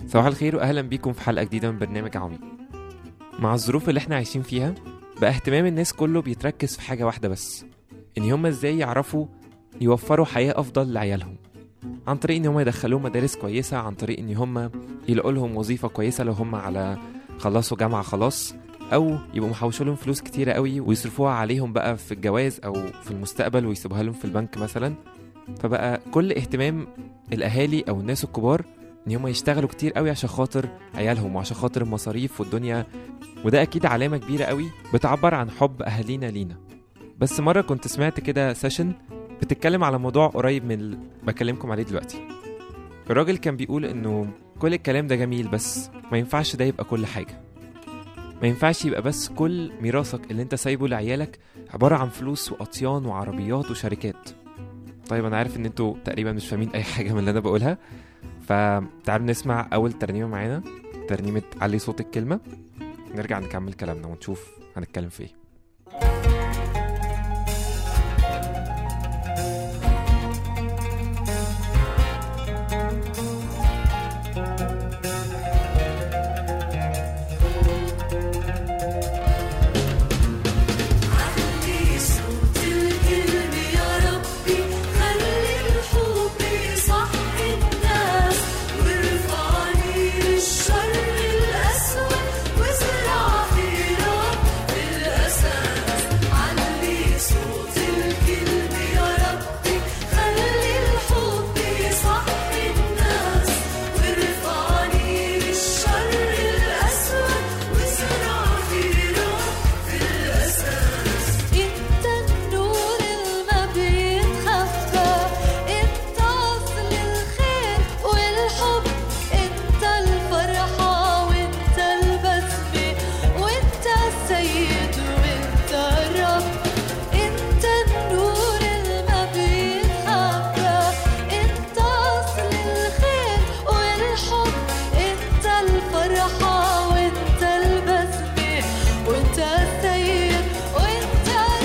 صباح الخير واهلا بيكم في حلقه جديده من برنامج عميق مع الظروف اللي احنا عايشين فيها بقى اهتمام الناس كله بيتركز في حاجه واحده بس ان هما ازاي يعرفوا يوفروا حياه افضل لعيالهم عن طريق ان هما يدخلوهم مدارس كويسه عن طريق ان هما يلاقوا لهم وظيفه كويسه لو هما على خلصوا جامعه خلاص او يبقوا محوشوا لهم فلوس كتيره قوي ويصرفوها عليهم بقى في الجواز او في المستقبل ويسيبوها لهم في البنك مثلا فبقى كل اهتمام الاهالي او الناس الكبار ان هم يشتغلوا كتير قوي عشان خاطر عيالهم وعشان خاطر المصاريف والدنيا وده اكيد علامه كبيره قوي بتعبر عن حب اهالينا لينا بس مره كنت سمعت كده سيشن بتتكلم على موضوع قريب من اللي بكلمكم عليه دلوقتي الراجل كان بيقول انه كل الكلام ده جميل بس ما ينفعش ده يبقى كل حاجه ما ينفعش يبقى بس كل ميراثك اللي انت سايبه لعيالك عباره عن فلوس واطيان وعربيات وشركات طيب انا عارف ان انتوا تقريبا مش فاهمين اي حاجه من اللي انا بقولها فتعالوا نسمع اول ترنيمه معانا ترنيمه علي صوت الكلمه نرجع نكمل كلامنا ونشوف هنتكلم في ايه علي صوت الكلم يا ربي خلي الحب يصحي الناس وارفعني للشر الأسود وازرع خيرات بالأساس علي صوت الكلم يا ربي خلي الحب يصحي الناس وارفعني للشر الأسود وازرع خيرات بالأساس انت النور اللي بيتخفى انت اصل الخير والحب انت الفرحة وانت البسمة وانت السيد وانت الرب انت النور اللي بيتخفى انت اصل الخير والحب انت الفرحة وانت البسمة وانت السيد وانت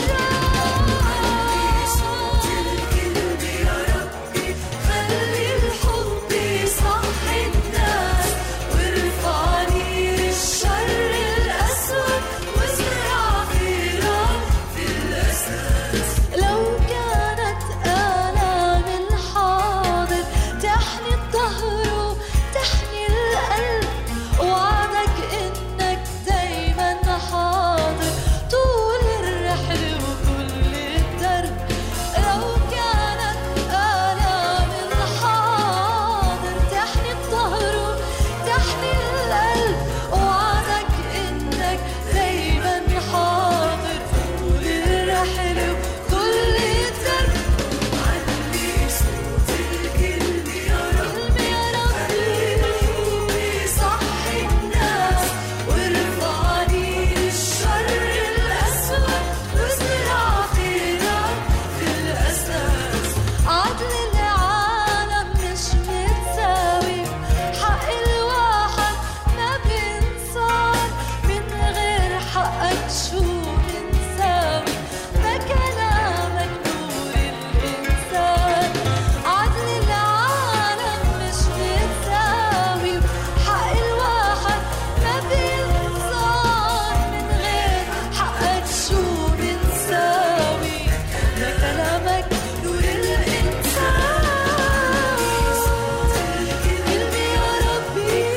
الرب صوت الكلب يا ربي خلي الحب يصحي الناس وارفعني للشر الأسود وازرع خيرات في الأساس لو كانت آلام الحاضر تحني الظهر وتحني القلب وعدك إنك دايما حاضر طول الرحلة وكل الدرب لو كانت آلام الحاضر تحني الظهر وتحني القلب وعدك إنك دايما حاضر طول الرحلة وكل الدرب علي صوت الكلم يا رب يا ربي صحي الناس وارفعني للشر الأسود وازرع خيرات في الأساس عدل العالم مش متساوي حق الواحد ما بينصار من غير حقك شو بنساوي ده كلامك نور الإنسان عدل العالم مش متساوي حق الواحد ما بينصار من غير حقك شو بنساوي ده كلامك نور الإنسان كلمة يا ربي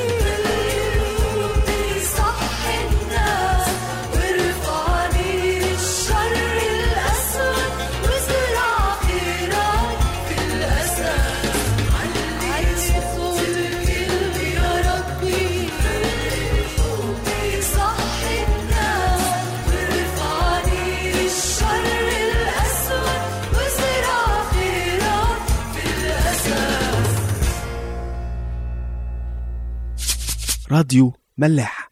صحي الناس وارفعني للشر الأسود وازرع خيرات في الأساس علي صوت الكلمة يا ربي صحي الناس وارفعني للشر الأسود وازرع خيرات في الأساس راديو ملاح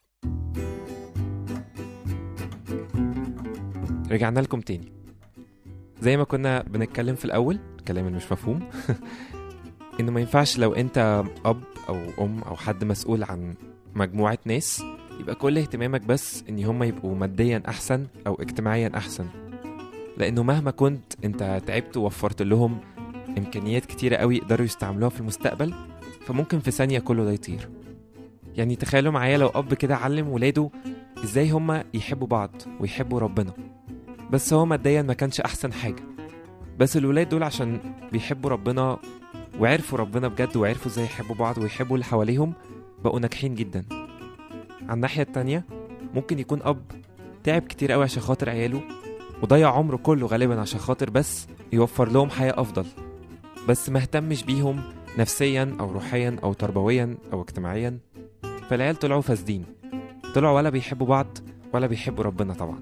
رجعنا لكم تاني زي ما كنا بنتكلم في الاول الكلام اللي مش مفهوم انه ما ينفعش لو انت اب او ام او حد مسؤول عن مجموعه ناس يبقى كل اهتمامك بس ان هم يبقوا ماديا احسن او اجتماعيا احسن لانه مهما كنت انت تعبت ووفرت لهم امكانيات كتيره قوي يقدروا يستعملوها في المستقبل فممكن في ثانيه كله ده يطير يعني تخيلوا معايا لو اب كده علم ولاده ازاي هما يحبوا بعض ويحبوا ربنا بس هو ماديا ما كانش احسن حاجه بس الولاد دول عشان بيحبوا ربنا وعرفوا ربنا بجد وعرفوا ازاي يحبوا بعض ويحبوا اللي حواليهم بقوا ناجحين جدا على الناحيه التانية ممكن يكون اب تعب كتير قوي عشان خاطر عياله وضيع عمره كله غالبا عشان خاطر بس يوفر لهم حياه افضل بس ما اهتمش بيهم نفسيا او روحيا او تربويا او اجتماعيا فالعيال طلعوا فاسدين طلعوا ولا بيحبوا بعض ولا بيحبوا ربنا طبعا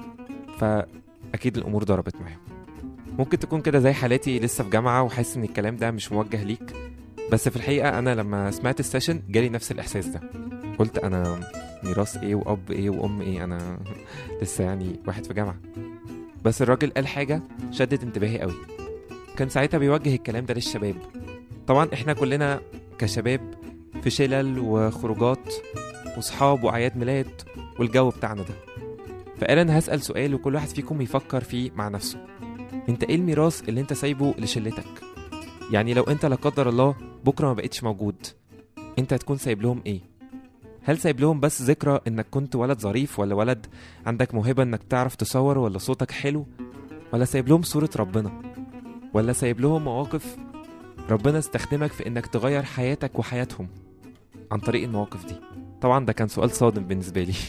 فاكيد الامور ضربت معاهم ممكن تكون كده زي حالاتي لسه في جامعه وحاسس ان الكلام ده مش موجه ليك بس في الحقيقه انا لما سمعت السيشن جالي نفس الاحساس ده قلت انا ميراث ايه واب ايه وام ايه انا لسه يعني واحد في جامعه بس الراجل قال حاجه شدت انتباهي قوي كان ساعتها بيوجه الكلام ده للشباب طبعا احنا كلنا كشباب في شلل وخروجات وصحاب وأعياد ميلاد والجو بتاعنا ده فقال انا هسأل سؤال وكل واحد فيكم يفكر فيه مع نفسه انت ايه الميراث اللي انت سايبه لشلتك يعني لو انت لا قدر الله بكره ما بقتش موجود انت هتكون سايب لهم ايه هل سايب لهم بس ذكرى انك كنت ولد ظريف ولا ولد عندك موهبة انك تعرف تصور ولا صوتك حلو ولا سايب لهم صورة ربنا ولا سايب لهم مواقف ربنا استخدمك في انك تغير حياتك وحياتهم عن طريق المواقف دي طبعا ده كان سؤال صادم بالنسبة لي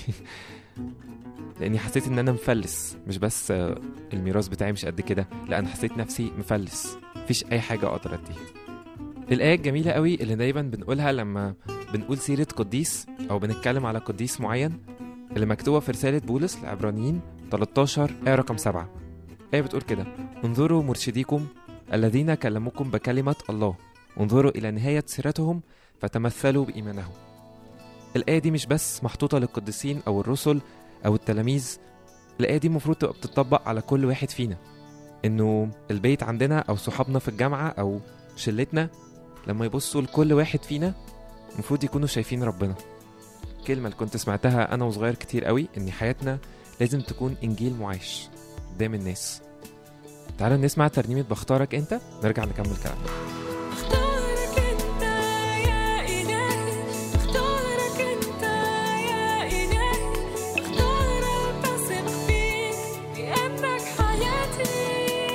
لاني حسيت ان انا مفلس مش بس آه، الميراث بتاعي مش قد كده لا انا حسيت نفسي مفلس مفيش اي حاجة اقدر اديها الآية الجميلة قوي اللي دايما بنقولها لما بنقول سيرة قديس أو بنتكلم على قديس معين اللي مكتوبة في رسالة بولس لعبرانيين 13 آية رقم 7 آية بتقول كده انظروا مرشديكم الذين كلموكم بكلمة الله انظروا إلى نهاية سيرتهم فتمثلوا بإيمانهم الآية دي مش بس محطوطة للقديسين أو الرسل أو التلاميذ الآية دي المفروض تبقى بتطبق على كل واحد فينا إنه البيت عندنا أو صحابنا في الجامعة أو شلتنا لما يبصوا لكل واحد فينا المفروض يكونوا شايفين ربنا كلمة اللي كنت سمعتها أنا وصغير كتير قوي إن حياتنا لازم تكون إنجيل معاش قدام الناس تعالوا نسمع ترنيمة بختارك أنت نرجع نكمل كلامنا اختارك انت يا إلهي اختارك انت يا إلهي اختار التصق فيك لأنك حياتي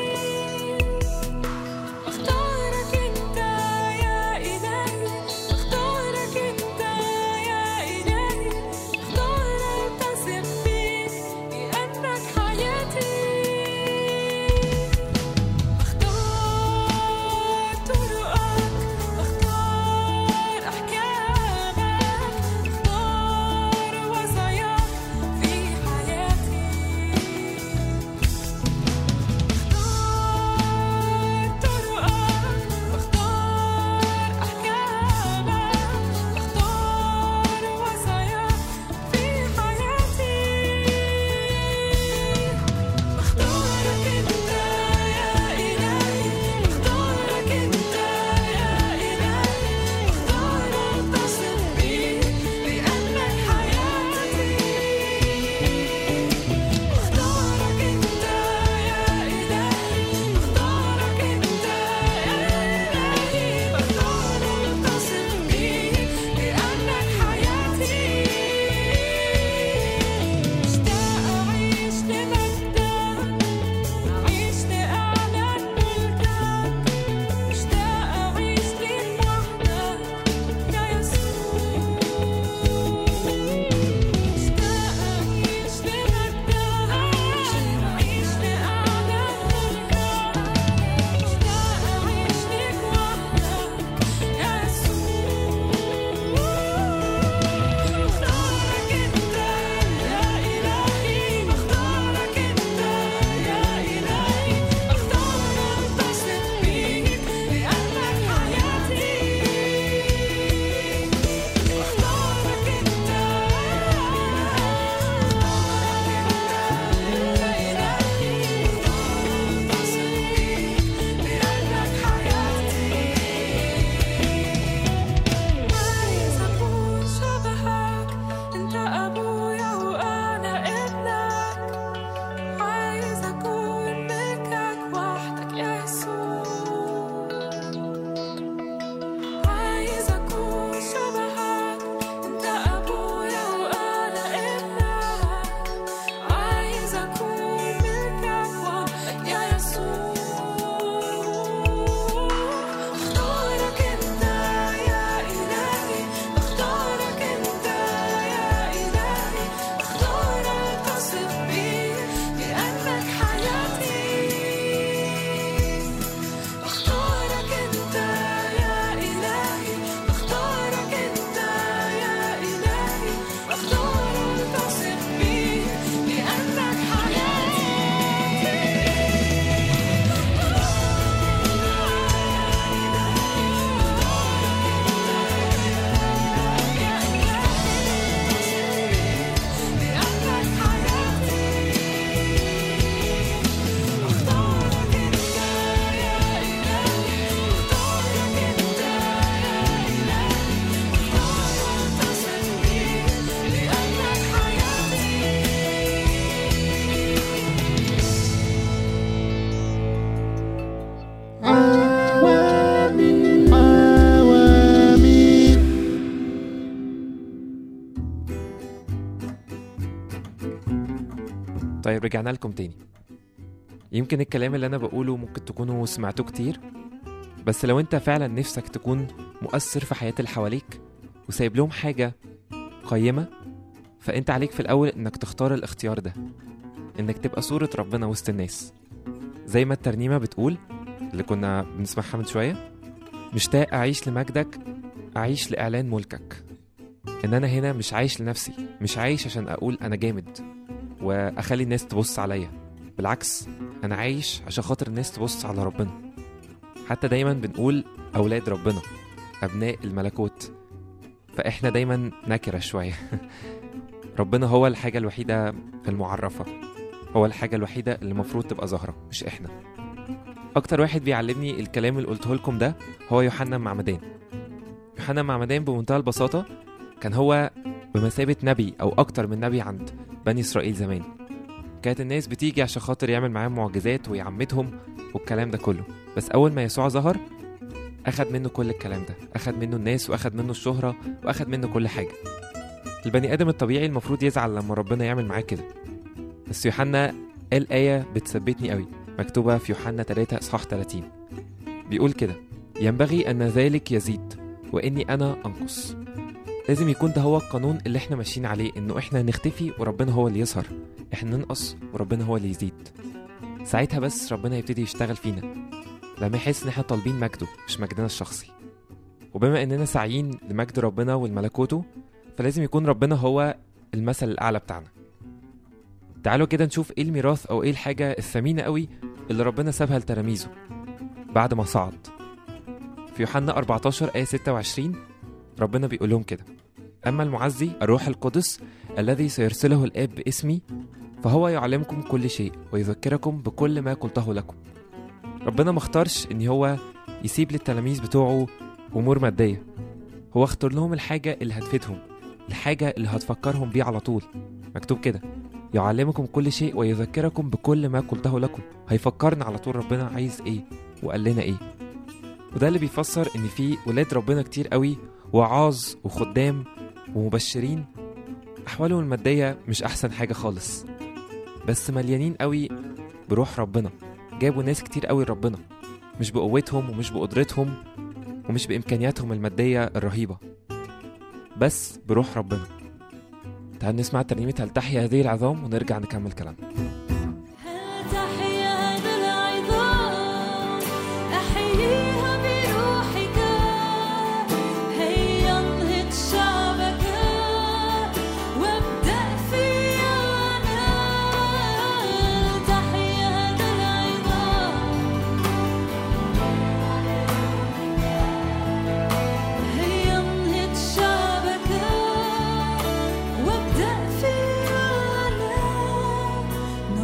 اختارك انت يا إلهي اختارك انت يا إلهي اختار التصق فيك لأنك حياتي اخترت اختارك انت يا الهي اختارك انت يا الهي اختار التصق بي لانك حياتي اختارك انت يا الهي اختارك انت يا الهي اختار التصق بي لانك لأنك حياتي اختارك انت يا إلهي اختارك انت يا إلهي اختار اتصل بي لأنك حياتي طيب رجعنا لكم تاني يمكن الكلام اللي انا بقوله ممكن تكونوا سمعتوه كتير بس لو انت فعلا نفسك تكون مؤثر في حياة اللي حواليك وسايب لهم حاجة قيمة فانت عليك في الاول انك تختار الاختيار ده انك تبقى صورة ربنا وسط الناس زي ما الترنيمة بتقول اللي كنا بنسمعها من شوية مشتاق أعيش لمجدك أعيش لإعلان ملكك إن أنا هنا مش عايش لنفسي مش عايش عشان أقول أنا جامد واخلي الناس تبص عليا بالعكس انا عايش عشان خاطر الناس تبص على ربنا حتى دايما بنقول اولاد ربنا ابناء الملكوت فاحنا دايما نكره شويه ربنا هو الحاجه الوحيده المعرفه هو الحاجه الوحيده اللي المفروض تبقى ظاهره مش احنا اكتر واحد بيعلمني الكلام اللي قلته لكم ده هو يوحنا معمدان يوحنا معمدان بمنتهى البساطه كان هو بمثابه نبي او اكتر من نبي عند بني اسرائيل زمان كانت الناس بتيجي عشان خاطر يعمل معاهم معجزات ويعمتهم والكلام ده كله بس اول ما يسوع ظهر اخد منه كل الكلام ده اخد منه الناس واخد منه الشهرة واخد منه كل حاجة البني ادم الطبيعي المفروض يزعل لما ربنا يعمل معاه كده بس يوحنا قال آية بتثبتني قوي مكتوبة في يوحنا 3 إصحاح 30 بيقول كده ينبغي أن ذلك يزيد وإني أنا أنقص لازم يكون ده هو القانون اللي احنا ماشيين عليه انه احنا نختفي وربنا هو اللي يظهر احنا ننقص وربنا هو اللي يزيد ساعتها بس ربنا يبتدي يشتغل فينا لما يحس ان احنا طالبين مجده مش مجدنا الشخصي وبما اننا ساعيين لمجد ربنا ولملكوته فلازم يكون ربنا هو المثل الاعلى بتاعنا تعالوا كده نشوف ايه الميراث او ايه الحاجة الثمينة قوي اللي ربنا سابها لتلاميذه بعد ما صعد في يوحنا 14 آية 26 ربنا بيقول لهم كده أما المعزي الروح القدس الذي سيرسله الآب باسمي فهو يعلمكم كل شيء ويذكركم بكل ما قلته لكم ربنا ما اختارش ان هو يسيب للتلاميذ بتوعه امور ماديه هو اختار لهم الحاجه اللي هتفيدهم الحاجه اللي هتفكرهم بيه على طول مكتوب كده يعلمكم كل شيء ويذكركم بكل ما قلته لكم هيفكرنا على طول ربنا عايز ايه وقال لنا ايه وده اللي بيفسر ان في ولاد ربنا كتير قوي وعاظ وخدام ومبشرين احوالهم الماديه مش احسن حاجه خالص بس مليانين قوي بروح ربنا جابوا ناس كتير قوي لربنا مش بقوتهم ومش بقدرتهم ومش بإمكانياتهم المادية الرهيبة بس بروح ربنا تعال نسمع ترنيمة هل تحيا هذه العظام ونرجع نكمل كلامنا هل تحيا هذا العظام أحييها بروحك هيا انهض شعبك وابدأ فيا أنا هل تحيا هذا العظام هيا انهض شعبك وابدأ فيا أنا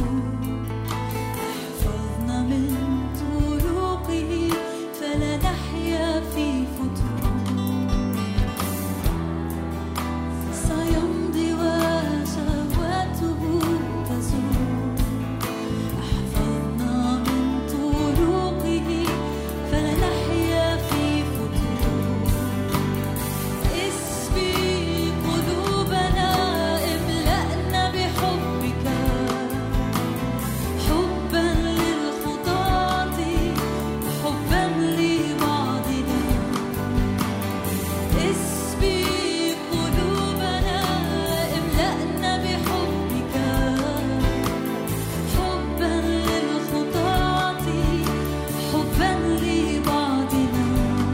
احفظنا من طرقه فلا نحيا في فتور سيمضي وشهواته تزول احفظنا من طرقه فلا نحيا في فتور اسبي قلوبنا املأنا بحبك حبا للخطاة حبا لبعضنا اسبي قلوبنا املأنا بحبك حبا للخطاة حبا لبعضنا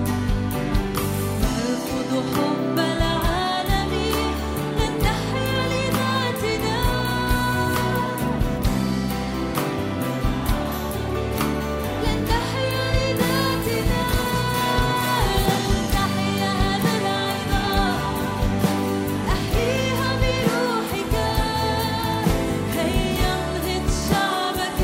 نرفض حب العالم لن نحيا لذاتنا لن نحيا لذاتنا لن نحيا هذا العظام أحييها بروحك هيا انهض شعبك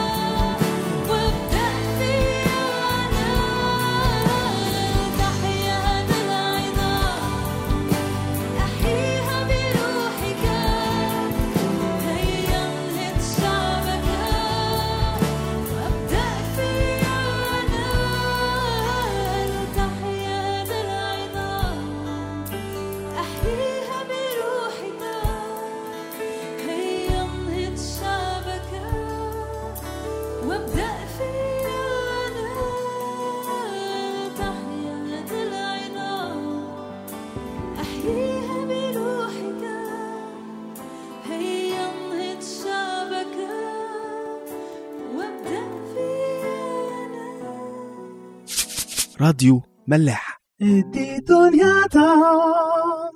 وابدأ فيا أنا تحيا هذا العظام أحييها بروحك هيا انهض شعبك وابدأ فيا أنا تحيا هذا العظام أحييها بروحك هيا انهض شعبك وابدأ فيا أنا تحيا هذا العظام أحييها بروحك هيا انهض شعبك وابدأ فيا أنا راديو ملاح ادي دنيا طعم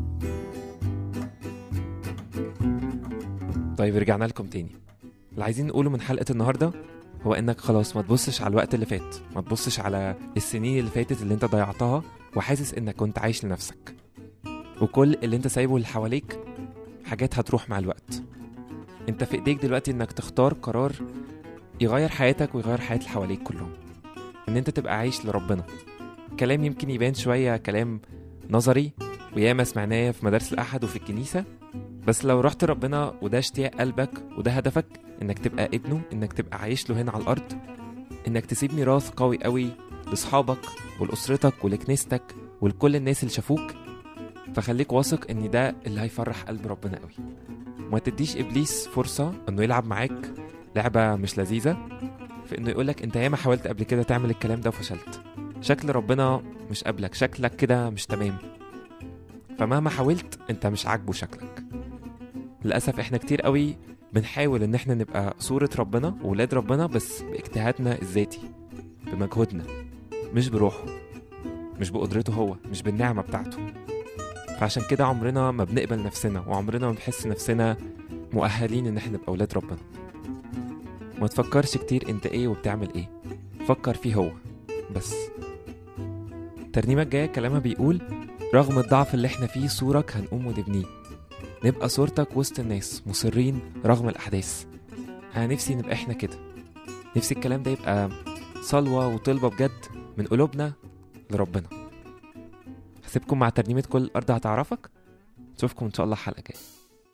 طيب رجعنا لكم تاني اللي عايزين نقوله من حلقة النهاردة هو انك خلاص ما تبصش على الوقت اللي فات ما تبصش على السنين اللي فاتت اللي انت ضيعتها وحاسس انك كنت عايش لنفسك وكل اللي انت سايبه اللي حواليك حاجات هتروح مع الوقت انت في ايديك دلوقتي انك تختار قرار يغير حياتك ويغير حياة اللي حواليك كلهم ان انت تبقى عايش لربنا كلام يمكن يبان شوية كلام نظري وياما سمعناه في مدارس الأحد وفي الكنيسة بس لو رحت ربنا وده اشتياق قلبك وده هدفك انك تبقى ابنه انك تبقى عايش له هنا على الارض انك تسيب ميراث قوي قوي لاصحابك ولاسرتك ولكنيستك ولكل الناس اللي شافوك فخليك واثق ان ده اللي هيفرح قلب ربنا قوي وما تديش ابليس فرصه انه يلعب معاك لعبه مش لذيذه في انه يقولك انت ياما حاولت قبل كده تعمل الكلام ده وفشلت شكل ربنا مش قبلك شكلك كده مش تمام فمهما حاولت انت مش عاجبه شكلك للاسف احنا كتير قوي بنحاول ان احنا نبقى صورة ربنا وولاد ربنا بس باجتهادنا الذاتي بمجهودنا مش بروحه مش بقدرته هو مش بالنعمة بتاعته فعشان كده عمرنا ما بنقبل نفسنا وعمرنا ما بنحس نفسنا مؤهلين ان احنا نبقى ولاد ربنا ما تفكرش كتير انت ايه وبتعمل ايه فكر فيه هو بس الترنيمة الجاية كلامها بيقول رغم الضعف اللي احنا فيه صورك هنقوم ونبنيه نبقى صورتك وسط الناس مصرين رغم الأحداث أنا نفسي نبقى احنا كده نفسي الكلام ده يبقى صلوة وطلبة بجد من قلوبنا لربنا هسيبكم مع ترنيمة كل الأرض هتعرفك نشوفكم إن شاء الله الحلقة الجاية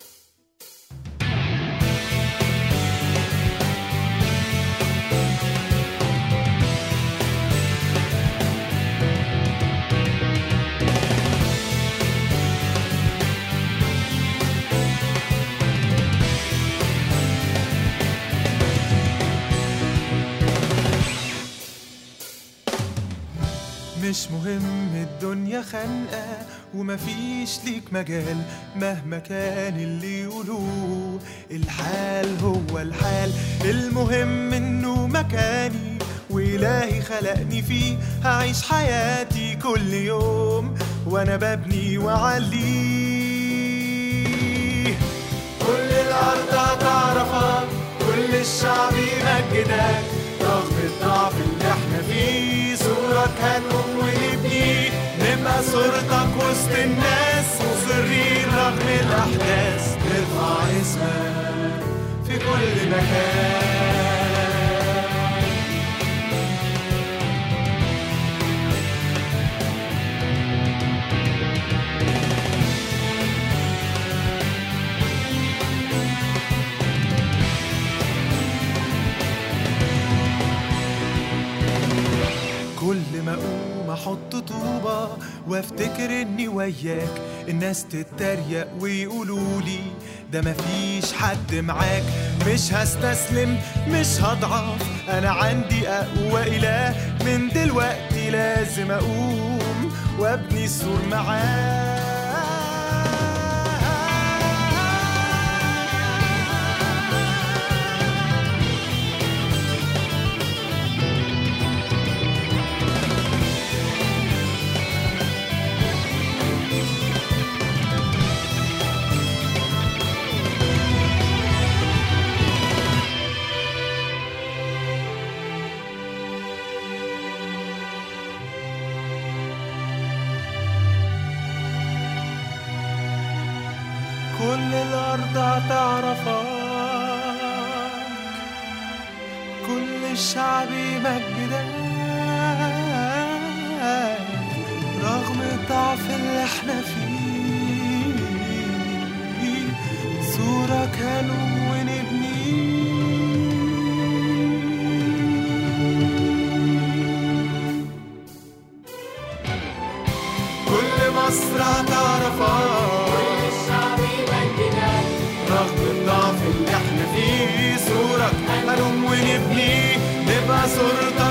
مش مهم الدنيا خانقة ومفيش ليك مجال مهما كان اللي يقولوه الحال هو الحال المهم انه مكاني وإلهي خلقني فيه هعيش حياتي كل يوم وانا ببني وعليه كل الأرض هتعرفك كل الشعب يمجدك رغم الضعف اللي احنا فيه صورك هنقوم ونبني نبقى صورتك وسط الناس مصرين رغم الأحداث نرفع اسمك في كل مكان كل ما اقوم احط طوبة وافتكر اني وياك الناس تتريق ويقولوا لي ده مفيش حد معاك مش هستسلم مش هضعف انا عندي اقوى اله من دلوقتي لازم اقوم وابني السور معاه كل الأرض هتعرفك كل الشعب يمجدك رغم الضعف اللي احنا فيه صورة كانوا ونبني كل مصر هتعرفك رغم الضعف اللي احنا فيه صورك هنقوم ونبني نبقى صورتك